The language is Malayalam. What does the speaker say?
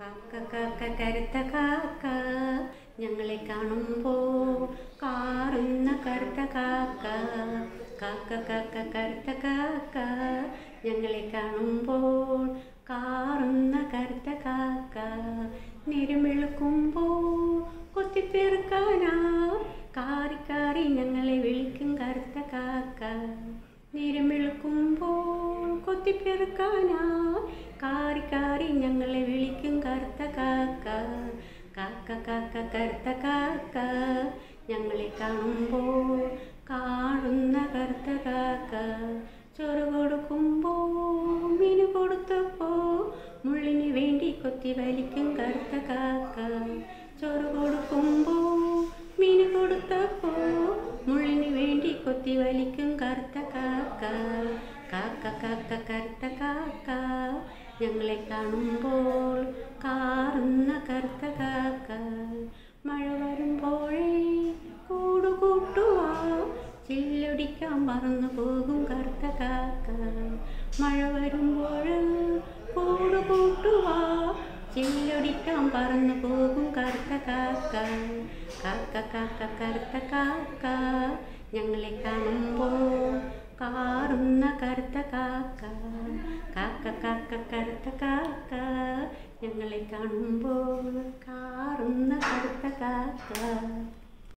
കാക്ക കാക്ക കരുത്ത കാക്ക ഞങ്ങളെ കാണുമ്പോൾ കാറുന്ന കറുത്ത കാക്ക കാക്ക കാക്ക കറുത്ത കാക്ക ഞങ്ങളെ കാണുമ്പോൾ കാറുന്ന കറുത്ത കാക്ക നിരമെളുക്കുമ്പോൾ കൊത്തിത്തീർക്കാനാ കാറി കാറി ഞങ്ങളെ വിളിക്കും കറുത്ത കാക്ക നിരമെളുക്കുമ്പോൾ കൊത്തിപ്പെറുക്കാനാ കാറി കാറി ഞങ്ങളെ വിളിക്കും കറുത്ത കാക്ക കാക്ക കാക്ക കറുത്ത കാക്ക ഞങ്ങളെ കാണുമ്പോൾ കാണുന്ന കറുത്ത കാക്ക ചോറ് കൊടുക്കുമ്പോൾ മീൻ കൊടുത്തപ്പോ മുള്ളിന് വേണ്ടി കൊത്തി വലിക്കും കറുത്ത കാക്ക ചോറ് കൊടുക്കുമ്പോൾ മീൻ കൊടുത്തപ്പോ മുള്ളിന് വേണ്ടി കൊത്തി വലിക്കും കറുത്ത കാക്ക കാക്ക കാക്ക കറുത്ത കാക്ക ഞങ്ങളെ കാണുമ്പോൾ കാറുന്ന കറുത്ത കാക്ക മഴ വരുമ്പോഴേ കൂട് കൂട്ടുവാ ചില്ലൊടിക്കാൻ മറന്നു പോകും കറുത്ത കാക്ക മഴ വരുമ്പോൾ കൂട് കൂട്ടുവാ ചില്ലൊടിക്കാൻ പറന്നു പോകും കറുത്ത കാക്ക കാക്ക കാക്ക കറുത്ത കാക്ക ഞങ്ങളെ കാണുമ്പോൾ കാറുന്ന കറുത്ത കാക്ക കാക്ക കാക്ക കറുത്ത കാക്ക ഞങ്ങളെ കാണുമ്പോൾ കാറുന്ന കറുത്ത കാക്ക